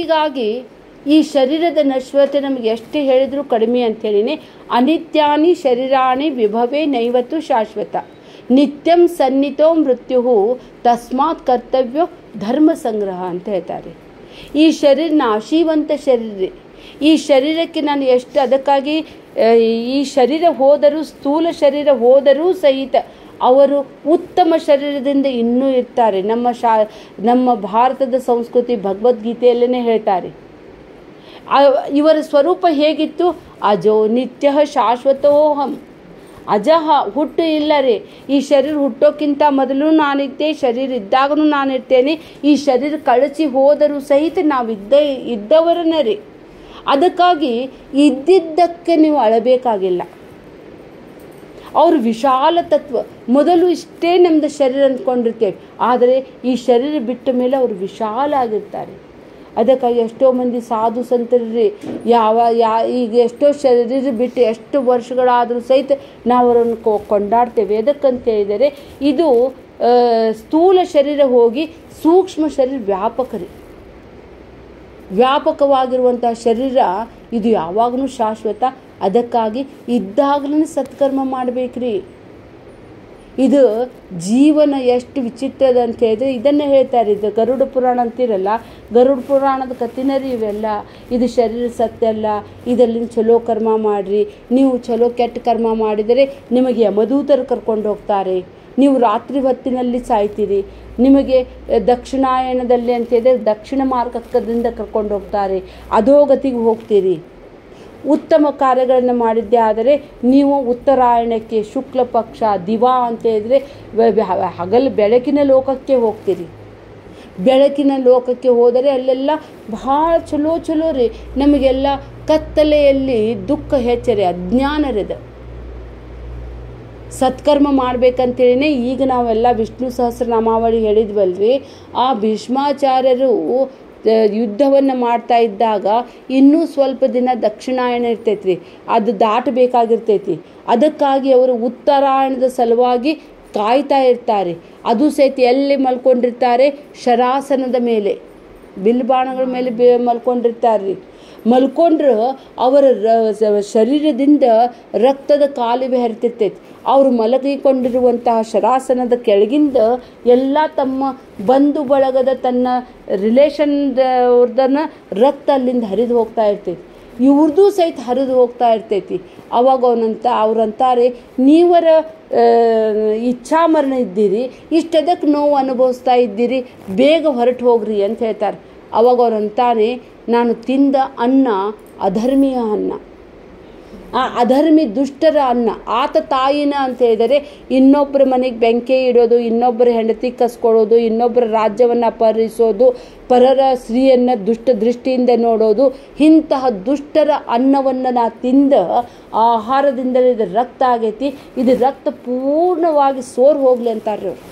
ಮಾತಿಗಾಗಿ ಈ ಶರೀರದ ನಶ್ವರತೆ ನಮಗೆ ಎಷ್ಟು ಹೇಳಿದ್ರು ಕಡಿಮೆ ಅಂತೇಳಿನೇ ಅನಿತ್ಯಾನಿ ಶರೀರಾಣಿ ವಿಭವೇ ನೈವತ್ತು ಶಾಶ್ವತ ನಿತ್ಯಂ ಸನ್ನಿತೋ ಮೃತ್ಯು ತಸ್ಮಾತ್ ಕರ್ತವ್ಯ ಧರ್ಮ ಸಂಗ್ರಹ ಅಂತ ಹೇಳ್ತಾರೆ ಈ ಶರೀರ ನಾಶೀವಂತ ಶರೀರ ಈ ಶರೀರಕ್ಕೆ ನಾನು ಎಷ್ಟು ಅದಕ್ಕಾಗಿ ಆ, ಈ ಶರೀರ ಹೋದರೂ ಸ್ಥೂಲ ಶರೀರ ಹೋದರೂ ಸಹಿತ ಅವರು ಉತ್ತಮ ಶರೀರದಿಂದ ಇನ್ನೂ ಇರ್ತಾರೆ ನಮ್ಮ ಶಾ ನಮ್ಮ ಭಾರತದ ಸಂಸ್ಕೃತಿ ಭಗವದ್ಗೀತೆಯಲ್ಲೇ ಹೇಳ್ತಾರೆ ಆ- ಇವರ ಸ್ವರೂಪ ಹೇಗಿತ್ತು ಅಜೋ ನಿತ್ಯ ಶಾಶ್ವತೋಹಂ ಅಜಹ ಹುಟ್ಟು ಇಲ್ಲ ರೀ ಈ ಶರೀರ ಹುಟ್ಟೋಕ್ಕಿಂತ ಮೊದಲು ನಾನಿದ್ದೆ ಶರೀರ ಇದ್ದಾಗಲೂ ನಾನಿರ್ತೇನೆ ಈ ಶರೀರ ಕಳಚಿ ಹೋದರೂ ಸಹಿತ ನಾವಿದ್ದ ಇದ್ದವರನ್ನ ರೀ ಅದಕ್ಕಾಗಿ ಇದ್ದಿದ್ದಕ್ಕೆ ನೀವು ಅಳಬೇಕಾಗಿಲ್ಲ ಅವರು ವಿಶಾಲ ತತ್ವ ಮೊದಲು ಇಷ್ಟೇ ನಮ್ಮದು ಶರೀರ ಅಂದ್ಕೊಂಡಿರ್ತೇವೆ ಆದರೆ ಈ ಶರೀರ ಬಿಟ್ಟ ಮೇಲೆ ಅವರು ವಿಶಾಲ ಆಗಿರ್ತಾರೆ ಅದಕ್ಕಾಗಿ ಎಷ್ಟೋ ಮಂದಿ ಸಾಧು ಸಂತರ್ರಿ ಯಾವ ಯಾ ಈಗ ಎಷ್ಟೋ ಶರೀರ ಬಿಟ್ಟು ಎಷ್ಟು ವರ್ಷಗಳಾದರೂ ಸಹಿತ ನಾವು ಅವರನ್ನು ಕೊ ಕೊಂಡಾಡ್ತೇವೆ ಎದಕ್ಕಂತ ಹೇಳಿದರೆ ಇದು ಆ, ಸ್ಥೂಲ ಶರೀರ ಹೋಗಿ ಸೂಕ್ಷ್ಮ ಶರೀರ ವ್ಯಾಪಕರಿ ವ್ಯಾಪಕವಾಗಿರುವಂತಹ ಶರೀರ ಇದು ಯಾವಾಗಲೂ ಶಾಶ್ವತ ಅದಕ್ಕಾಗಿ ಇದ್ದಾಗಲೂ ಸತ್ಕರ್ಮ ಮಾಡಬೇಕ್ರಿ ಇದು ಜೀವನ ಎಷ್ಟು ವಿಚಿತ್ರದ ಅಂತ ಹೇಳಿದ್ರೆ ಇದನ್ನೇ ಹೇಳ್ತಾರೆ ಇದು ಗರುಡ ಪುರಾಣ ಅಂತಿರಲ್ಲ ಗರುಡ ಪುರಾಣದ ಕಥೆನರಿ ಇವೆಲ್ಲ ಇದು ಶರೀರ ಸತ್ಯ ಅಲ್ಲ ಇದರಲ್ಲಿ ಚಲೋ ಕರ್ಮ ಮಾಡಿರಿ ನೀವು ಚಲೋ ಕೆಟ್ಟ ಕರ್ಮ ಮಾಡಿದರೆ ನಿಮಗೆ ಯಮದೂತರು ಕರ್ಕೊಂಡು ಹೋಗ್ತಾರೆ ನೀವು ರಾತ್ರಿ ಹೊತ್ತಿನಲ್ಲಿ ಸಾಯ್ತೀರಿ ನಿಮಗೆ ಅಹ್, ದಕ್ಷಿಣಾಯನದಲ್ಲಿ ಅಂತ ಹೇಳಿದ್ರೆ ದಕ್ಷಿಣ ಮಾರ್ಗದಿಂದ ಕರ್ಕೊಂಡು ಹೋಗ್ತಾರೆ ಅಧೋಗತಿಗೆ ಹೋಗ್ತೀರಿ ಉತ್ತಮ ಕಾರ್ಯಗಳನ್ನು ಮಾಡಿದ್ದೇ ಆದರೆ ನೀವು ಉತ್ತರಾಯಣಕ್ಕೆ ಶುಕ್ಲ ಪಕ್ಷ ದಿವಾ ಅಂತ ಹೇಳಿದ್ರೆ ವ- ವ- ಹಗಲು ಬೆಳಕಿನ ಲೋಕಕ್ಕೆ ಹೋಗ್ತೀರಿ ಬೆಳಕಿನ ಲೋಕಕ್ಕೆ ಹೋದರೆ ಅಲ್ಲೆಲ್ಲ ಭಾಳ ಚಲೋ ಚಲೋ ರೀ ನಮಗೆಲ್ಲ ಕತ್ತಲೆಯಲ್ಲಿ ದುಃಖ ಹೆಚ್ಚರಿ ಅಜ್ಞಾನರಿದೆ ಸತ್ಕರ್ಮ ಮಾಡ್ಬೇಕಂತೇಳಿನೇ ಈಗ ನಾವೆಲ್ಲ ವಿಷ್ಣು ಸಹಸ್ರನಾಮಾವಳಿ ಹೇಳಿದ್ವಲ್ರಿ ಆ ಭೀಷ್ಮಾಚಾರ್ಯರು ಯುದ್ಧವನ್ನು ಮಾಡ್ತಾ ಇದ್ದಾಗ ಇನ್ನೂ ಸ್ವಲ್ಪ ದಿನ ದಕ್ಷಿಣಾಯಣ ಇರ್ತೈತ್ರಿ ಅದು ದಾಟಬೇಕಾಗಿರ್ತೈತಿ ಅದಕ್ಕಾಗಿ ಅವರು ಉತ್ತರಾಯಣದ ಸಲುವಾಗಿ ಕಾಯ್ತಾ ಇರ್ತಾರೆ ಅದು ಸಹಿತ ಎಲ್ಲಿ ಮಲ್ಕೊಂಡಿರ್ತಾರೆ ಶರಾಸನದ ಮೇಲೆ ಬಿಲ್ಬಾಣಗಳ ಮೇಲೆ ಬೇ ಮಲ್ಕೊಂಡಿರ್ತಾರೆ ರೀ ಮಲ್ಕೊಂಡ್ರೆ ಅವರ ರ- ಸ- ಶರೀರದಿಂದ ರಕ್ತದ ಕಾಲುವೆ ಹರಿತಿರ್ತೈತಿ ಅವರು ಮಲಗಿಕೊಂಡಿರುವಂತಹ ಶರಾಸನದ ಕೆಳಗಿಂದ ಎಲ್ಲ ತಮ್ಮ ಬಂಧು ಬಳಗದ ತನ್ನ ರಿಲೇಷನ್ ಅವ್ರದನ್ನ ರಕ್ತ ಅಲ್ಲಿಂದ ಹರಿದು ಹೋಗ್ತಾ ಇರ್ತೈತಿ ಇವ್ರದ್ದು ಸಹಿತ ಹರಿದು ಹೋಗ್ತಾ ಇರ್ತೈತಿ ಅವಾಗ ಅವನಂತ ಅವ್ರಂತಾರೆ ನೀವರ ಆ, ಇಚ್ಛಾಮರಣ ಇದ್ದೀರಿ ಇಷ್ಟದಕ್ಕೆ ನೋವು ಅನುಭವಿಸ್ತಾ ಇದ್ದೀರಿ ಬೇಗ ಹೊರಟು ಹೋಗ್ರಿ ಅಂತ ಹೇಳ್ತಾರೆ ಅವಾಗ ಅವ್ರಂತಾನೆ ನಾನು ತಿಂದ ಅನ್ನ ಅಧರ್ಮೀಯ ಅನ್ನ ಆ ಅಧರ್ಮಿ ದುಷ್ಟರ ಅನ್ನ ಆತ ತಾಯಿನ ಅಂತ ಹೇಳಿದರೆ ಇನ್ನೊಬ್ಬರ ಮನೆಗೆ ಬೆಂಕಿ ಇಡೋದು ಇನ್ನೊಬ್ಬರ ಹೆಂಡತಿ ಕಸ್ಕೊಳ್ಳೋದು ಇನ್ನೊಬ್ಬರ ರಾಜ್ಯವನ್ನು ಅಪಹರಿಸೋದು ಪರರ ಸ್ತ್ರೀಯನ್ನು ದುಷ್ಟ ದೃಷ್ಟಿಯಿಂದ ನೋಡೋದು ಇಂತಹ ದುಷ್ಟರ ಅನ್ನವನ್ನು ನಾ ತಿಂದ ಆ ಆಹಾರದಿಂದಲೇ ಇದು ರಕ್ತ ಆಗೈತಿ ಇದು ರಕ್ತ ಪೂರ್ಣವಾಗಿ ಸೋರ್ ಹೋಗ್ಲಿ ಅಂತಾರೆ ಅವ್ರು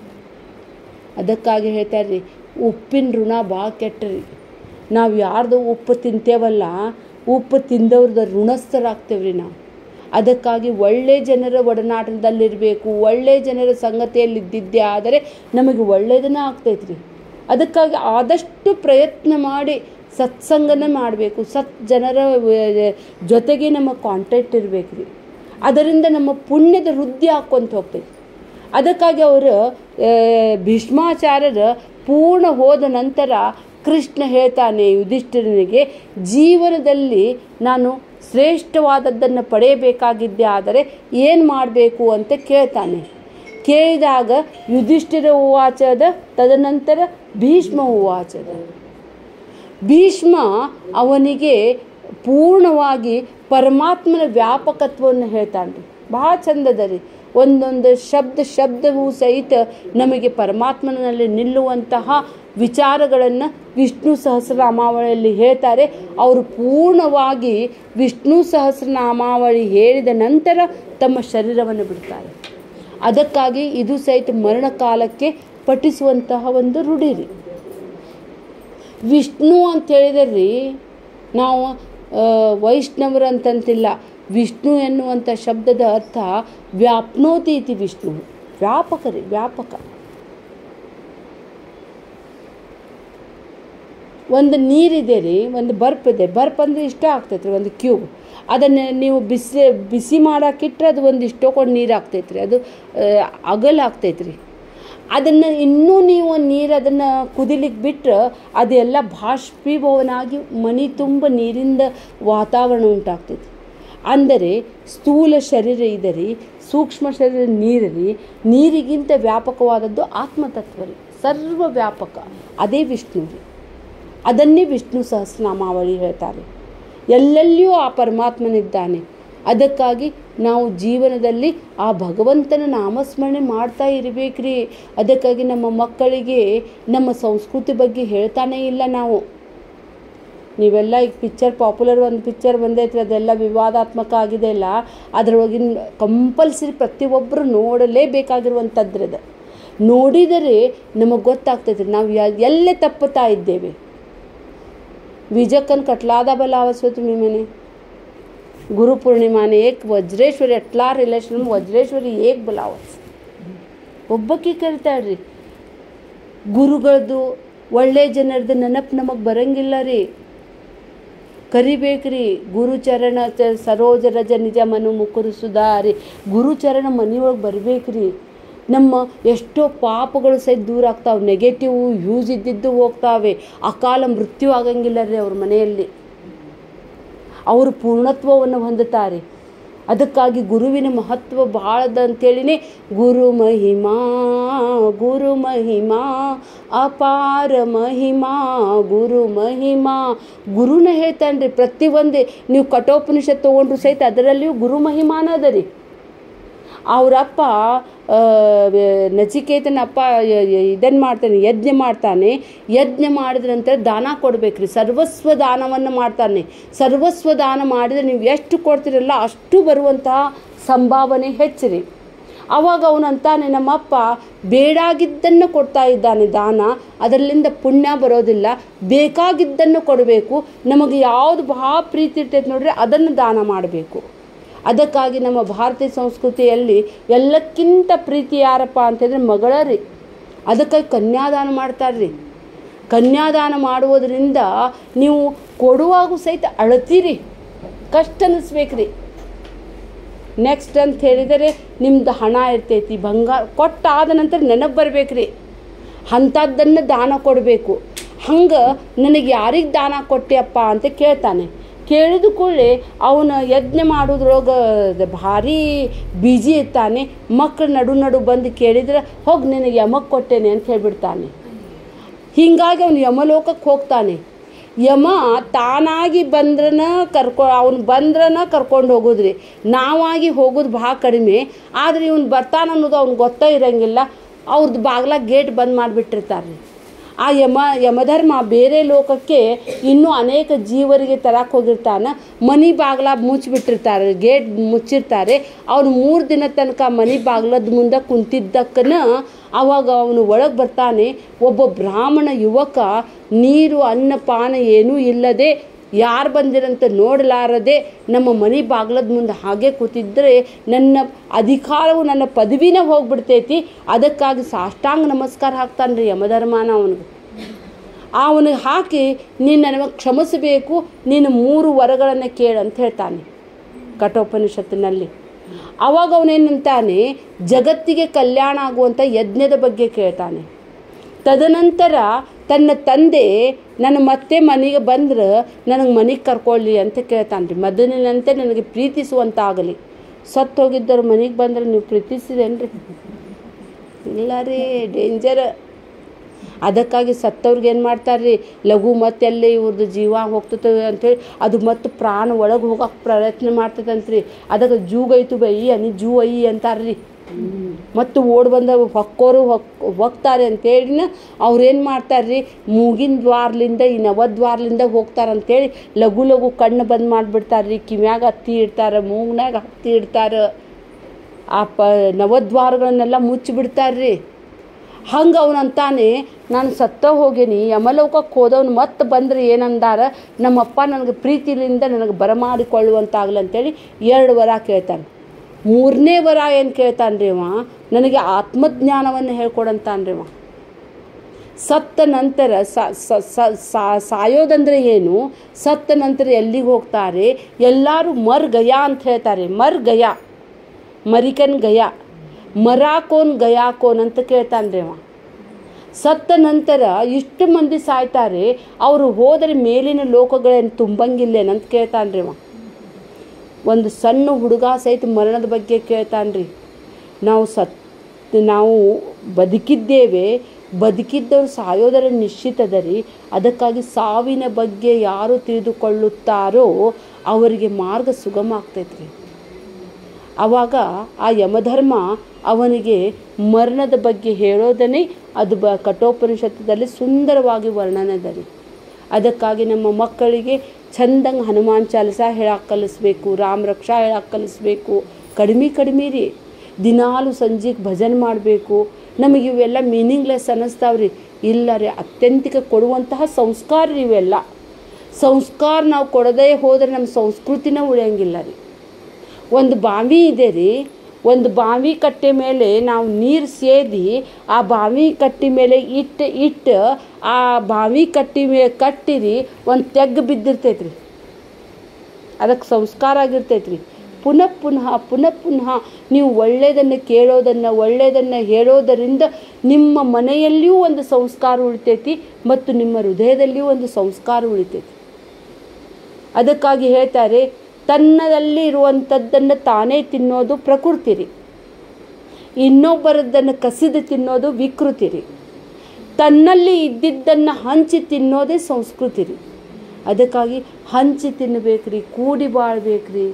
ಅದಕ್ಕಾಗಿ ಹೇಳ್ತಾರೆ ರೀ ಉಪ್ಪಿನ ಋಣ ಭಾಳ ಕೆಟ್ಟರಿ ನಾವು ಯಾರ್ದು ಉಪ್ಪು ತಿಂತೇವಲ್ಲ ಉಪ್ಪು ತಿಂದವ್ರದ ಋಣಸ್ಥರಾಗ್ತೇವ್ರಿ ನಾವು ಅದಕ್ಕಾಗಿ ಒಳ್ಳೆ ಜನರ ಒಡನಾಟದಲ್ಲಿರಬೇಕು ಒಳ್ಳೆ ಜನರ ಸಂಗತಿಯಲ್ಲಿ ಇದ್ದಿದ್ದೇ ಆದರೆ ನಮಗೆ ಒಳ್ಳೆಯದನ್ನ ಆಗ್ತೈತ್ರಿ ಅದಕ್ಕಾಗಿ ಆದಷ್ಟು ಪ್ರಯತ್ನ ಮಾಡಿ ಸತ್ಸಂಗನ ಮಾಡಬೇಕು ಸತ್ ಜನರ ವ- ಜೊತೆಗೆ ನಮ್ಮ ಕಾಂಟ್ಯಾಕ್ಟ್ ಇರಬೇಕು ರೀ ಅದರಿಂದ ನಮ್ಮ ಪುಣ್ಯದ ವೃದ್ಧಿ ಹಾಕ್ಕೊಂತ ಹೋಗ್ತೈತಿ ಅದಕ್ಕಾಗಿ ಅವರು ಭೀಷ್ಮಾಚಾರ್ಯರ ಪೂರ್ಣ ಹೋದ ನಂತರ ಕೃಷ್ಣ ಹೇಳ್ತಾನೆ ಯುಧಿಷ್ಠಿರನಿಗೆ ಜೀವನದಲ್ಲಿ ನಾನು ಶ್ರೇಷ್ಠವಾದದ್ದನ್ನು ಪಡೆಯಬೇಕಾಗಿದ್ದೆ ಆದರೆ ಏನು ಮಾಡಬೇಕು ಅಂತ ಕೇಳ್ತಾನೆ ಕೇಳಿದಾಗ ಯುಧಿಷ್ಠಿರ ಉವಾಚದ ತದನಂತರ ಭೀಷ್ಮ ಉವಾಚದ ಭೀಷ್ಮ ಅವನಿಗೆ ಪೂರ್ಣವಾಗಿ ಪರಮಾತ್ಮನ ವ್ಯಾಪಕತ್ವವನ್ನು ಹೇಳ್ತಾನೆ ರೀ ಭಾಳ ಚಂದದ ರೀ ಒಂದೊಂದು ಶಬ್ದ ಶಬ್ದವೂ ಸಹಿತ ನಮಗೆ ಪರಮಾತ್ಮನಲ್ಲಿ ನಿಲ್ಲುವಂತಹ ವಿಚಾರಗಳನ್ನು ವಿಷ್ಣು ಸಹಸ್ರನಾಮಾವಳಿಯಲ್ಲಿ ಹೇಳ್ತಾರೆ ಅವರು ಪೂರ್ಣವಾಗಿ ವಿಷ್ಣು ಸಹಸ್ರನಾಮಾವಳಿ ಹೇಳಿದ ನಂತರ ತಮ್ಮ ಶರೀರವನ್ನು ಬಿಡ್ತಾರೆ ಅದಕ್ಕಾಗಿ ಇದು ಸಹಿತ ಮರಣಕಾಲಕ್ಕೆ ಪಠಿಸುವಂತಹ ಒಂದು ರೂಢಿ ರೀ ವಿಷ್ಣು ಅಂತ ಹೇಳಿದ್ರಿ ನಾವು ಆ, ವೈಷ್ಣವರು ಅಂತಂತಿಲ್ಲ ವಿಷ್ಣು ಎನ್ನುವಂಥ ಶಬ್ದದ ಅರ್ಥ ವ್ಯಾಪ್ನೋತಿ ಇತಿ ವಿಷ್ಣು ವ್ಯಾಪಕ ರೀ ವ್ಯಾಪಕ ಒಂದು ನೀರಿದೆ ರೀ ಒಂದು ಬರ್ಪ್ ಇದೆ ಬರ್ಪ್ ಅಂದರೆ ಇಷ್ಟ ಆಗ್ತೈತೆ ರೀ ಒಂದು ಕ್ಯೂಬ್ ಅದನ್ನು ನೀವು ಬಿಸಿ ಬಿಸಿ ಮಾಡೋಕ್ಕಿಟ್ರೆ ಅದು ಒಂದು ಇಷ್ಟೊಕೊಂಡು ನೀರು ಆಗ್ತೈತೆ ರೀ ಅದು ಅಗಲ್ ಆಗ್ತೈತೆ ರೀ ಅದನ್ನು ಇನ್ನೂ ನೀವು ನೀರು ಅದನ್ನು ಕುದಿಲಿಕ್ಕೆ ಬಿಟ್ಟರೆ ಅದೆಲ್ಲ ಬಾಷ್ಪೀಭವನ ಆಗಿ ಮನೆ ತುಂಬ ನೀರಿಂದ ವಾತಾವರಣ ಉಂಟಾಗ್ತೈತಿ ಅಂದರೆ ಸ್ಥೂಲ ಶರೀರ ಇದೆ ರೀ ಸೂಕ್ಷ್ಮ ಶರೀರ ನೀರು ರೀ ನೀರಿಗಿಂತ ವ್ಯಾಪಕವಾದದ್ದು ಆತ್ಮತತ್ವ ರೀ ಸರ್ವ ವ್ಯಾಪಕ ಅದೇ ವಿಷ್ಣು ರೀ ಅದನ್ನೇ ವಿಷ್ಣು ಸಹಸ್ರನಾಮಾವಳಿ ಹೇಳ್ತಾರೆ ಎಲ್ಲೆಲ್ಲಿಯೂ ಆ ಪರಮಾತ್ಮನಿದ್ದಾನೆ ಅದಕ್ಕಾಗಿ ನಾವು ಜೀವನದಲ್ಲಿ ಆ ಭಗವಂತನ ನಾಮಸ್ಮರಣೆ ಮಾಡ್ತಾ ಇರಬೇಕ್ರಿ ಅದಕ್ಕಾಗಿ ನಮ್ಮ ಮಕ್ಕಳಿಗೆ ನಮ್ಮ ಸಂಸ್ಕೃತಿ ಬಗ್ಗೆ ಹೇಳ್ತಾನೇ ಇಲ್ಲ ನಾವು ನೀವೆಲ್ಲ ಈಗ ಪಿಕ್ಚರ್ ಪಾಪ್ಯುಲರ್ ಒಂದು ಪಿಕ್ಚರ್ ಬಂದೈತ್ರಿ ಅದೆಲ್ಲ ವಿವಾದಾತ್ಮಕ ಆಗಿದೆ ಅಲ್ಲ ಅದರೊಳಗಿನ ಕಂಪಲ್ಸರಿ ಪ್ರತಿಯೊಬ್ಬರು ನೋಡಲೇಬೇಕಾಗಿರುವಂಥದ್ದು ಅದು ನೋಡಿದರೆ ನಮಗೆ ಗೊತ್ತಾಗ್ತೈತೆ ನಾವು ಎಲ್ಲೇ ತಪ್ಪುತ್ತಾ ಇದ್ದೇವೆ विजकन कटलादा बलावसो तुम्ही म्हणे ಗುರುಪೂರ್ಣಿಮಾನೆ ಏಕ್ ವಜ್ರೇಶ್ವರಿ ಎಟ್ಲಾ ರಿಲೇಷನ್ ವಜ್ರೇಶ್ವರಿ ಏಕ್ ಬಲಾವಸ್ ಒಬ್ಬಕ್ಕೆ ಕರಿತಾಳ್ರಿ ಗುರುಗಳದ್ದು ಒಳ್ಳೆ ಜನರದ್ದು ನೆನಪು ನಮಗೆ ಬರಂಗಿಲ್ಲ ರೀ ಕರಿಬೇಕ್ರಿ ಗುರುಚರಣ ಚ ಸರೋಜ ರಜ ನಿಜ ಮನು ಮುಕುರು ಸುಧಾರಿ ಗುರುಚರಣ ಮನೆಯೊಳಗೆ ಬರ್ಬೇಕ್ರಿ ನಮ್ಮ ಎಷ್ಟೋ ಪಾಪಗಳು ಸಹಿತ ದೂರ ಆಗ್ತಾವೆ ನೆಗೆಟಿವ್ ಯೂಸ್ ಇದ್ದಿದ್ದು ಹೋಗ್ತಾವೆ ಅಕಾಲ ಮೃತ್ಯು ಆಗಂಗಿಲ್ಲ ರೀ ಅವ್ರ ಮನೆಯಲ್ಲಿ ಅವರು ಪೂರ್ಣತ್ವವನ್ನು ಹೊಂದುತ್ತಾರೆ ಅದಕ್ಕಾಗಿ ಗುರುವಿನ ಮಹತ್ವ ಭಾಳದ ಅಂತೇಳಿನೇ ಗುರು ಮಹಿಮಾ ಗುರು ಮಹಿಮಾ ಅಪಾರ ಮಹಿಮಾ ಗುರು ಮಹಿಮಾ ಗುರುನ ಹೇಳ್ತಾನೆ ರೀ ಪ್ರತಿಯೊಂದೇ ನೀವು ಕಠೋಪನಿಷತ್ ತೊಗೊಂಡ್ರು ಸಹಿತ ಅದರಲ್ಲಿಯೂ ಗುರು ಮಹಿಮಾನ ಅದ ರೀ ಅವರಪ್ಪ ನಚಿಕೇತನ ಅಪ್ಪ ಇದನ್ನು ಮಾಡ್ತಾನೆ ಯಜ್ಞ ಮಾಡ್ತಾನೆ ಯಜ್ಞ ಮಾಡಿದ ನಂತರ ದಾನ ಕೊಡಬೇಕ್ರಿ ಸರ್ವಸ್ವ ದಾನವನ್ನು ಮಾಡ್ತಾನೆ ಸರ್ವಸ್ವ ದಾನ ಮಾಡಿದರೆ ನೀವು ಎಷ್ಟು ಕೊಡ್ತೀರಲ್ಲ ಅಷ್ಟು ಬರುವಂತಹ ಸಂಭಾವನೆ ಹೆಚ್ಚಿರಿ ಅವಾಗ ಅವನಂತಾನೆ ನಮ್ಮಪ್ಪ ಬೇಡಾಗಿದ್ದನ್ನು ಕೊಡ್ತಾ ಇದ್ದಾನೆ ದಾನ ಅದರಲ್ಲಿಂದ ಪುಣ್ಯ ಬರೋದಿಲ್ಲ ಬೇಕಾಗಿದ್ದನ್ನು ಕೊಡಬೇಕು ನಮಗೆ ಯಾವುದು ಭಾಳ ಪ್ರೀತಿ ಇರ್ತೈತೆ ನೋಡ್ರಿ ಅದನ್ನು ದಾನ ಮಾಡಬೇಕು ಅದಕ್ಕಾಗಿ ನಮ್ಮ ಭಾರತೀಯ ಸಂಸ್ಕೃತಿಯಲ್ಲಿ ಎಲ್ಲಕ್ಕಿಂತ ಪ್ರೀತಿ ಯಾರಪ್ಪ ಅಂತಂದರೆ ಮಗಳ ರೀ ಅದಕ್ಕಾಗಿ ಕನ್ಯಾದಾನ ಮಾಡ್ತಾರೆ ರೀ ಕನ್ಯಾದಾನ ಮಾಡುವುದರಿಂದ ನೀವು ಕೊಡುವಾಗೂ ಸಹಿತ ಅಳತೀರಿ ಕಷ್ಟ ಅನ್ನಿಸ್ಬೇಕ್ರಿ ನೆಕ್ಸ್ಟ್ ಅಂತ ಹೇಳಿದರೆ ನಿಮ್ದು ಹಣ ಇರ್ತೈತಿ ಬಂಗಾರ ಕೊಟ್ಟಾದ ನಂತರ ನೆನಪು ಬರ್ಬೇಕ್ರಿ ಅಂಥದ್ದನ್ನು ದಾನ ಕೊಡಬೇಕು ಹಂಗೆ ನನಗೆ ಯಾರಿಗೆ ದಾನ ಕೊಟ್ಟೆಯಪ್ಪ ಅಂತ ಕೇಳ್ತಾನೆ ಕೇಳಿದ ಕೂಡಲೇ ಅವನು ಯಜ್ಞ ಮಾಡೋದ್ರೊಳಗೆ ಭಾರಿ ಬ್ಯುಸಿ ಇರ್ತಾನೆ ಮಕ್ಕಳು ನಡು ನಡು ಬಂದು ಕೇಳಿದ್ರೆ ಹೋಗಿ ನಿನಗೆ ಯಮಕ್ಕೆ ಕೊಟ್ಟೇನೆ ಅಂತ ಹೇಳ್ಬಿಡ್ತಾನೆ ಹೀಗಾಗಿ ಅವನು ಯಮಲೋಕಕ್ಕೆ ಹೋಗ್ತಾನೆ ಯಮ ತಾನಾಗಿ ಬಂದ್ರನ ಕರ್ಕೊ ಅವ್ನು ಬಂದ್ರನ ಕರ್ಕೊಂಡು ಹೋಗೋದ್ರಿ ನಾವಾಗಿ ಹೋಗೋದು ಭಾಳ ಕಡಿಮೆ ಆದರೆ ಇವ್ನು ಬರ್ತಾನ ಅನ್ನೋದು ಅವ್ನಿಗೆ ಗೊತ್ತೇ ಇರೋಂಗಿಲ್ಲ ಅವ್ರದ್ದು ಬಾಗ್ಲಾಗ ಗೇಟ್ ಬಂದ್ ಮಾಡಿಬಿಟ್ಟಿರ್ತಾರೆ ಆ ಯಮ ಯಮಧರ್ಮ ಬೇರೆ ಲೋಕಕ್ಕೆ ಇನ್ನೂ ಅನೇಕ ಜೀವರಿಗೆ ತರಕ್ಕೆ ಹೋಗಿರ್ತಾನೆ ಮನೆ ಬಾಗ್ಲ ಮುಚ್ಚಿಬಿಟ್ಟಿರ್ತಾರೆ ಗೇಟ್ ಮುಚ್ಚಿರ್ತಾರೆ ಅವನು ಮೂರು ದಿನ ತನಕ ಮನೆ ಬಾಗ್ಲದ ಮುಂದೆ ಕುಂತಿದ್ದಕ್ಕನ ಅವಾಗ ಅವನು ಒಳಗೆ ಬರ್ತಾನೆ ಒಬ್ಬ ಬ್ರಾಹ್ಮಣ ಯುವಕ ನೀರು ಅನ್ನ ಪಾನ ಏನೂ ಇಲ್ಲದೆ ಯಾರು ಬಂದಿರಂತ ನೋಡಲಾರದೆ ನಮ್ಮ ಮನೆ ಬಾಗ್ಲದ ಮುಂದೆ ಹಾಗೆ ಕೂತಿದ್ದರೆ ನನ್ನ ಅಧಿಕಾರವು ನನ್ನ ಪದವಿನೇ ಹೋಗ್ಬಿಡ್ತೈತಿ ಅದಕ್ಕಾಗಿ ಸಾಷ್ಟಾಂಗ ನಮಸ್ಕಾರ ಹಾಕ್ತಾನೆ ರೀ ಯಮಧರ್ಮಾನ ಅವನಿಗೆ ಅವನಿಗೆ ಹಾಕಿ ನೀನು ನನಗೆ ಕ್ಷಮಿಸಬೇಕು ನೀನು ಮೂರು ವರಗಳನ್ನು ಕೇಳಂತ ಹೇಳ್ತಾನೆ ಕಠೋಪನಿಷತ್ತಿನಲ್ಲಿ ಅವಾಗ ಅವನೇನಂತಾನೆ ಜಗತ್ತಿಗೆ ಕಲ್ಯಾಣ ಆಗುವಂಥ ಯಜ್ಞದ ಬಗ್ಗೆ ಕೇಳ್ತಾನೆ ತದನಂತರ ತನ್ನ ತಂದೆ ನನ್ನ ಮತ್ತೆ ಮನೆಗೆ ಬಂದ್ರೆ ನನಗೆ ಮನೆಗೆ ಕರ್ಕೊಳ್ಳಿ ಅಂತ ಕೇಳ್ತಾನೆ ರೀ ಮೊದಲಿನಂತೆ ನನಗೆ ಪ್ರೀತಿಸುವಂತ ಆಗಲಿ ಸತ್ತು ಹೋಗಿದ್ದರು ಮನೆಗೆ ಬಂದ್ರೆ ನೀವು ಪ್ರೀತಿಸಿದೇನ್ರಿ ಇಲ್ಲ ರೀ ಡೇಂಜರ್ ಅದಕ್ಕಾಗಿ ಸತ್ತವ್ರಿಗೆ ಏನು ಮಾಡ್ತಾರೆ ರೀ ಲಘು ಮತ್ತೆಲ್ಲಿ ಇವ್ರದ್ದು ಜೀವ ಹೋಗ್ತದೆ ಅಂಥೇಳಿ ಅದು ಮತ್ತು ಪ್ರಾಣ ಒಳಗೆ ಹೋಗಕ್ಕೆ ಪ್ರಯತ್ನ ಮಾಡ್ತದಂತ್ರಿ ಅದಕ್ಕೆ ಜೂಗೈತು ಬೈ ಅನಿ ಜೂ ಐ ಅಂತಾರ್ರಿ ಮತ್ತು ಓಡ್ ಬಂದ ಹೊಕ್ಕೋರು ಹೊಕ್ ಹೋಗ್ತಾರೆ ಅಂತೇಳಿನ ಅವ್ರೇನು ಮಾಡ್ತಾರೆ ರೀ ಮೂಗಿನ ದ್ವಾರ್ಲಿಂದ ಈ ನವದ್ವಾರ್ಲಿಂದ ಹೋಗ್ತಾರೆ ಅಂತೇಳಿ ಲಘು ಲಘು ಕಣ್ಣು ಬಂದ್ ಮಾಡಿಬಿಡ್ತಾರೆ ರೀ ಕಿವ್ಯಾಗ ಹತ್ತಿ ಇಡ್ತಾರೆ ಮೂಗ್ನಾಗ ಹತ್ತಿ ಇಡ್ತಾರೆ ಆ ಪ ನವದ್ವಾರಗಳನ್ನೆಲ್ಲ ಮುಚ್ಚಿಬಿಡ್ತಾರೆ ರೀ ಹಂಗೆ ಅವನಂತಾನೆ ನಾನು ಸತ್ತ ಹೋಗೀನಿ ಯಮಲೋಕಕ್ಕೆ ಹೋದವನು ಮತ್ತೆ ಬಂದರೆ ಏನಂದಾರ ನಮ್ಮಪ್ಪ ನನಗೆ ಪ್ರೀತಿಲಿಂದ ನನಗೆ ಬರಮಾಡಿಕೊಳ್ಳುವಂತಾಗಲಿ ಅಂತೇಳಿ ಎರಡು ವರ ಕೇಳ್ತಾನೆ ಮೂರನೇ ವರ ಏನು ಕೇಳ್ತಾನೆ ರೀ ಅವ ನನಗೆ ಆತ್ಮಜ್ಞಾನವನ್ನು ಹೇಳ್ಕೊಡಂತಾನೆ ರೀ ಅವ ಸತ್ತ ನಂತರ ಸ- ಸ- ಸ- ಸಾ- ಸಾಯೋದಂದ್ರೆ ಏನು ಸತ್ತ ನಂತರ ಎಲ್ಲಿಗೆ ಹೋಗ್ತಾರೆ ಎಲ್ಲರೂ ಮರ್ ಗಯಾ ಅಂತ ಹೇಳ್ತಾರೆ ಮರ್ ಗಯಾ ಮರಿಕನ್ ಗಯಾ ಮರಾಕೋನ್ ಗಯಾಕೋನ್ ಅಂತ ಕೇಳ್ತಾನ್ರಿ ಅವ ಸತ್ತ ನಂತರ ಇಷ್ಟು ಮಂದಿ ಸಾಯ್ತಾರೆ ಅವರು ಹೋದರೆ ಮೇಲಿನ ಲೋಕಗಳೇನು ತುಂಬಂಗಿಲ್ಲೇನಂತ ಕೇಳ್ತಾನ್ರಿ ಅವ ಒಂದು ಸಣ್ಣ ಹುಡುಗ ಸಹಿತ ಮರಣದ ಬಗ್ಗೆ ಕೇಳ್ತಾನ್ರಿ ನಾವು ಸತ್ ನಾವು ಬದುಕಿದ್ದೇವೆ ಬದುಕಿದ್ದವರು ಸಾಯೋದರ ನಿಶ್ಚಿತದ ರೀ ಅದಕ್ಕಾಗಿ ಸಾವಿನ ಬಗ್ಗೆ ಯಾರು ತಿಳಿದುಕೊಳ್ಳುತ್ತಾರೋ ಅವರಿಗೆ ಮಾರ್ಗ ಸುಗಮ ಆಗ್ತೈತ್ರಿ ಆವಾಗ ಆ ಯಮಧರ್ಮ ಅವನಿಗೆ ಮರಣದ ಬಗ್ಗೆ ಹೇಳೋದನ್ನೇ ಅದು ಬ ಕಠೋಪನಿಷತ್ತದಲ್ಲಿ ಸುಂದರವಾಗಿ ವರ್ಣನೆ ಅದ ರೀ ಅದಕ್ಕಾಗಿ ನಮ್ಮ ಮಕ್ಕಳಿಗೆ ಚಂದಂಗೆ ಹನುಮಾನ್ ಚಾಲಿಸ ಹೇಳಕ್ಕೆ ಕಲಿಸ್ಬೇಕು ರಾಮ ರಕ್ಷಾ ಹೇಳಕ್ಕೆ ಕಲಿಸ್ಬೇಕು ಕಡಿಮೆ ಕಡಿಮೆ ರೀ ದಿನಾಲು ಸಂಜೆಗೆ ಭಜನೆ ಮಾಡಬೇಕು ನಮಗೆ ಇವೆಲ್ಲ ಮೀನಿಂಗ್ಲೆಸ್ ಅನ್ನಿಸ್ತಾವ್ರಿ ಇಲ್ಲ ರೀ ಅತ್ಯಂತಿಕ ಕೊಡುವಂತಹ ಸಂಸ್ಕಾರ ರೀ ಇವೆಲ್ಲ ಸಂಸ್ಕಾರ ನಾವು ಕೊಡದೇ ಹೋದರೆ ನಮ್ಮ ಸಂಸ್ಕೃತಿನ ಉಳಿಯಂಗಿಲ್ಲ ರೀ ಒಂದು ಬಾವಿ ಇದೆ ರೀ ಒಂದು ಬಾವಿ ಕಟ್ಟೆ ಮೇಲೆ ನಾವು ನೀರು ಸೇದಿ ಆ ಬಾವಿ ಕಟ್ಟಿ ಮೇಲೆ ಇಟ್ಟು ಇಟ್ಟು ಆ ಬಾವಿ ಕಟ್ಟಿ ಮೇಲೆ ಕಟ್ಟಿರಿ ಒಂದು ತೆಗ್ಗು ಬಿದ್ದಿರ್ತೈತ್ರಿ ಅದಕ್ಕೆ ಸಂಸ್ಕಾರ ಆಗಿರ್ತೈತ್ರಿ ಪುನಃ ಪುನಃ ಪುನಃ ಪುನಃ ನೀವು ಒಳ್ಳೆಯದನ್ನು ಕೇಳೋದನ್ನು ಒಳ್ಳೆಯದನ್ನು ಹೇಳೋದರಿಂದ ನಿಮ್ಮ ಮನೆಯಲ್ಲಿಯೂ ಒಂದು ಸಂಸ್ಕಾರ ಉಳಿತೈತಿ ಮತ್ತು ನಿಮ್ಮ ಹೃದಯದಲ್ಲಿಯೂ ಒಂದು ಸಂಸ್ಕಾರ ಉಳಿತೈತಿ ಅದಕ್ಕಾಗಿ ಹೇಳ್ತಾರೆ ತನ್ನದಲ್ಲಿ ಇರುವಂಥದ್ದನ್ನು ತಾನೇ ತಿನ್ನೋದು ಪ್ರಕೃತಿ ರೀ ಇನ್ನೊಬ್ಬರದ್ದನ್ನು ಕಸಿದು ತಿನ್ನೋದು ವಿಕೃತಿ ರೀ ತನ್ನಲ್ಲಿ ಇದ್ದಿದ್ದನ್ನು ಹಂಚಿ ತಿನ್ನೋದೇ ಸಂಸ್ಕೃತಿ ರೀ ಅದಕ್ಕಾಗಿ ಹಂಚಿ ತಿನ್ನಬೇಕ್ರಿ ಕೂಡಿ ಬಾಳ್ಬೇಕ್ರಿ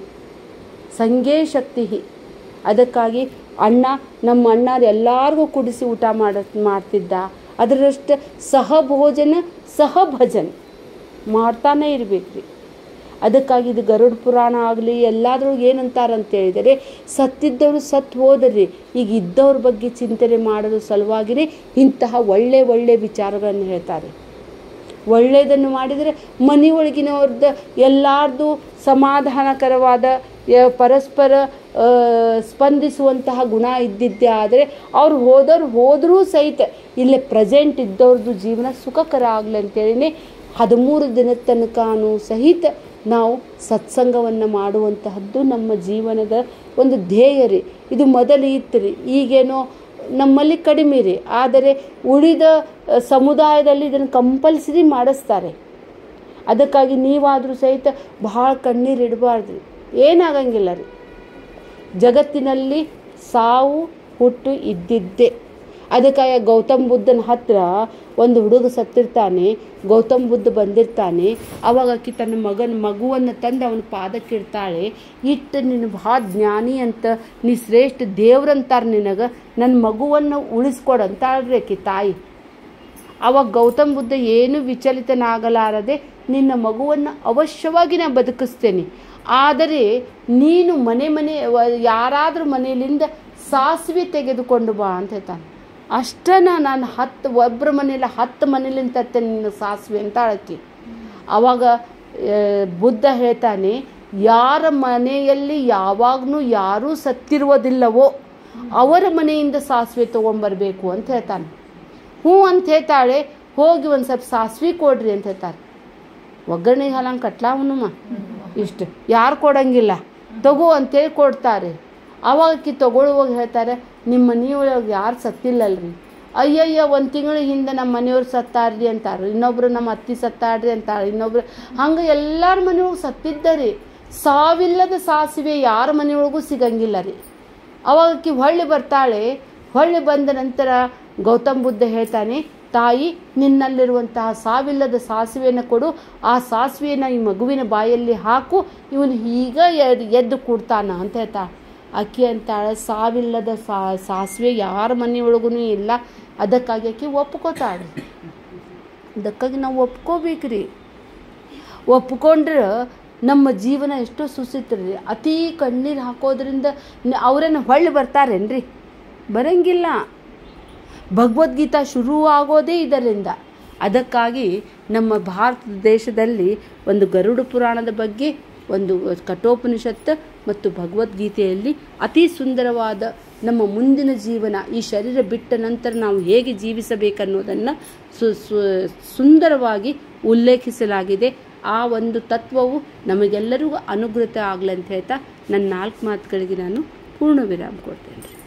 ಸಂಗೇ ಶಕ್ತಿ ಅದಕ್ಕಾಗಿ ಅಣ್ಣ ನಮ್ಮ ಅಣ್ಣ ಎಲ್ಲರಿಗೂ ಕುಡಿಸಿ ಊಟ ಮಾಡ ಮಾಡ್ತಿದ್ದ ಅದರಷ್ಟು ಸಹಭೋಜನ ಸಹಭಜನ ಮಾಡ್ತಾನೆ ಇರಬೇಕ್ರಿ ಅದಕ್ಕಾಗಿ ಇದು ಗರುಡ ಪುರಾಣ ಆಗಲಿ ಎಲ್ಲಾದ್ರೊಳಗೆ ಏನಂತಾರಂತ ಹೇಳಿದರೆ ಸತ್ತಿದ್ದವರು ಸತ್ತು ಹೋದರಿ ಈಗ ಇದ್ದವ್ರ ಬಗ್ಗೆ ಚಿಂತನೆ ಮಾಡಲು ಸಲುವಾಗಿಯೇ ಇಂತಹ ಒಳ್ಳೆ ಒಳ್ಳೆ ವಿಚಾರಗಳನ್ನು ಹೇಳ್ತಾರೆ ಒಳ್ಳೆಯದನ್ನು ಮಾಡಿದರೆ ಮನೆಯೊಳಗಿನವ್ರದ್ದು ಎಲ್ಲಾರ್ದು ಸಮಾಧಾನಕರವಾದ ಯ- ಪರಸ್ಪರ ಆ, ಸ್ಪಂದಿಸುವಂತಹ ಗುಣ ಇದ್ದಿದ್ದೇ ಆದರೆ ಅವ್ರು ಹೋದವ್ರು ಹೋದರೂ ಸಹಿತ ಇಲ್ಲೇ ಪ್ರೆಸೆಂಟ್ ಇದ್ದವ್ರದ್ದು ಜೀವನ ಸುಖಕರ ಆಗಲಿ ಅಂತೇಳಿನೇ ಹದಿಮೂರು ದಿನದ ತನಕನೂ ಸಹಿತ ನಾವು ಸತ್ಸಂಗವನ್ನು ಮಾಡುವಂತಹದ್ದು ನಮ್ಮ ಜೀವನದ ಒಂದು ಧ್ಯೇಯ ರೀ ಇದು ಮೊದಲು ಇತ್ತು ರೀ ಈಗೇನೋ ನಮ್ಮಲ್ಲಿ ಕಡಿಮೆ ರೀ ಆದರೆ ಉಳಿದ ಅ, ಸಮುದಾಯದಲ್ಲಿ ಇದನ್ನು ಕಂಪಲ್ಸರಿ ಮಾಡಿಸ್ತಾರೆ ಅದಕ್ಕಾಗಿ ನೀವಾದರೂ ಸಹಿತ ಭಾಳ ಕಣ್ಣೀರು ಇಡಬಾರ್ದು ಏನಾಗಂಗಿಲ್ಲ ರೀ ಜಗತ್ತಿನಲ್ಲಿ ಸಾವು ಹುಟ್ಟು ಇದ್ದಿದ್ದೇ ಅದಕ್ಕಾಗಿ ಗೌತಮ್ ಬುದ್ಧನ ಹತ್ರ ಒಂದು ಹುಡುಗ ಸತ್ತಿರ್ತಾನೆ ಗೌತಮ್ ಬುದ್ಧ ಬಂದಿರ್ತಾನೆ ಅವಾಗ ಆಕಿ ತನ್ನ ಮಗನ ಮಗುವನ್ನು ತಂದು ಅವನ ಪಾದಕ್ಕಿಡ್ತಾಳೆ ಇಟ್ಟು ನೀನು ಭಾಳ ಜ್ಞಾನಿ ಅಂತ ನೀ ಶ್ರೇಷ್ಠ ದೇವ್ರಂತಾರೆ ನಿನಗೆ ನನ್ನ ಮಗುವನ್ನು ಉಳಿಸ್ಕೊಡಂತಾಳ್ರಿ ಆಕಿ ತಾಯಿ ಅವಾಗ ಗೌತಮ್ ಬುದ್ಧ ಏನು ವಿಚಲಿತನಾಗಲಾರದೆ ನಿನ್ನ ಮಗುವನ್ನು ಅವಶ್ಯವಾಗಿ ನಾನು ಬದುಕಿಸ್ತೇನೆ ಆದರೆ ನೀನು ಮನೆ ಮನೆ ವ- ಯಾರಾದ್ರೂ ಮನೆಯಲ್ಲಿಂದ ಸಾಸಿವೆ ತೆಗೆದುಕೊಂಡು ಬಾ ಅಂತ ಹೇಳ್ತಾನೆ ಅಷ್ಟನ ನಾನು ಹತ್ತು ಒಬ್ಬರ ಮನೆಯಲ್ಲಿ ಹತ್ತು ಮನೇಲಿಂದ ತರ್ತೇನೆ ನಿನ್ನ ಸಾಸಿವೆ ಅಂತ ಅಳಕಿ ಅವಾಗ ಆ, ಬುದ್ಧ ಹೇಳ್ತಾನೆ ಯಾರ ಮನೆಯಲ್ಲಿ ಯಾವಾಗಲೂ ಯಾರೂ ಸತ್ತಿರುವುದಿಲ್ಲವೋ ಅವರ ಮನೆಯಿಂದ ಸಾಸಿವೆ ತೊಗೊಂಬರ್ಬೇಕು ಅಂತ ಹೇಳ್ತಾನೆ ಹ್ಞೂ ಅಂತ ಹೇಳ್ತಾಳೆ ಹೋಗಿ ಒಂದು ಸ್ವಲ್ಪ ಸಾಸಿವೆ ಕೊಡ್ರಿ ಅಂತ ಹೇಳ್ತಾರೆ ಒಗ್ಗರಣೆಗೆ ಹಾಲಂಗೆ ಕಟ್ಲಾವನುಮ ಇಷ್ಟು ಯಾರು ಕೊಡಂಗಿಲ್ಲ ತಗೋ ಅಂತೇಳಿ ಕೊಡ್ತಾರೆ ಅವಾಗ ಆಕಿ ತಗೊಳ್ಳುವಾಗ ಹೇಳ್ತಾರೆ ನಿಮ್ಮ ಮನೆಯೊಳಗೆ ಯಾರು ಸತ್ತಿಲ್ಲಲ್ರಿ ಅಯ್ಯಯ್ಯ ಒಂದು ತಿಂಗಳ ಹಿಂದೆ ನಮ್ಮ ಮನೆಯವ್ರು ಸತ್ತಾರ್ರಿ ಅಂತಾರೆ ಇನ್ನೊಬ್ರು ನಮ್ಮ ಅತ್ತಿ ಸತ್ತಾಡ್ರಿ ಅಂತಾರೆ ಇನ್ನೊಬ್ರು ಹಂಗೆ ಎಲ್ಲರ ಮನೆಯೊಳಗೆ ಸತ್ತಿದ್ದರಿ ಸಾವಿಲ್ಲದ ಸಾಸಿವೆ ಯಾರ ಮನೆಯೊಳಗೂ ಸಿಗಂಗಿಲ್ಲ ರೀ ಅವಾಗ ಆಕಿ ಹೊಳ್ಳಿ ಬರ್ತಾಳೆ ಹೊಳ್ಳಿ ಬಂದ ನಂತರ ಗೌತಮ್ ಬುದ್ಧ ಹೇಳ್ತಾನೆ ತಾಯಿ ನಿನ್ನಲ್ಲಿರುವಂತಹ ಸಾವಿಲ್ಲದ ಸಾಸಿವೆಯನ್ನು ಕೊಡು ಆ ಸಾಸಿವೆಯನ್ನು ಈ ಮಗುವಿನ ಬಾಯಲ್ಲಿ ಹಾಕು ಇವನು ಈಗ ಎದ್- ಎದ್ದು ಕೂಡ್ತಾನ ಅಂತ ಹೇಳ್ತಾ ಅಕ್ಕಿ ಅಂತಾಳೆ ಸಾವಿಲ್ಲದ ಸಾ ಸಾಸಿವೆ ಯಾರ ಮನೆಯೊಳಗೂ ಇಲ್ಲ ಅದಕ್ಕಾಗಿ ಆಕಿ ಒಪ್ಕೋತಾಳೆ ಅದಕ್ಕಾಗಿ ನಾವು ಒಪ್ಕೋಬೇಕ್ರಿ ಒಪ್ಕೊಂಡ್ರೆ ನಮ್ಮ ಜೀವನ ಎಷ್ಟೋ ಸುಸಿತ್ರಿ ಅತಿ ಕಣ್ಣೀರು ಹಾಕೋದ್ರಿಂದ ನ- ಅವ್ರೇನು ಹೊಳ್ಳಿ ಬರ್ತಾರೇನ್ರಿ ಬರಂಗಿಲ್ಲ ಭಗವದ್ಗೀತಾ ಶುರು ಆಗೋದೇ ಇದರಿಂದ ಅದಕ್ಕಾಗಿ ನಮ್ಮ ಭಾರತ ದೇಶದಲ್ಲಿ ಒಂದು ಗರುಡ ಪುರಾಣದ ಬಗ್ಗೆ ಒಂದು ಕಠೋಪನಿಷತ್ತು ಮತ್ತು ಭಗವದ್ಗೀತೆಯಲ್ಲಿ ಅತಿ ಸುಂದರವಾದ ನಮ್ಮ ಮುಂದಿನ ಜೀವನ ಈ ಶರೀರ ಬಿಟ್ಟ ನಂತರ ನಾವು ಹೇಗೆ ಜೀವಿಸಬೇಕನ್ನೋದನ್ನು ಸು ಸುಂದರವಾಗಿ ಉಲ್ಲೇಖಿಸಲಾಗಿದೆ ಆ ಒಂದು ತತ್ವವು ನಮಗೆಲ್ಲರಿಗೂ ಅನುಗೃತ ಆಗಲಿ ಅಂತ ಹೇಳ್ತಾ ನನ್ನ ನಾಲ್ಕು ಮಾತುಗಳಿಗೆ ನಾನು ಪೂರ್ಣ ವಿರಾಮ ಕೊಡ್ತೇನೆ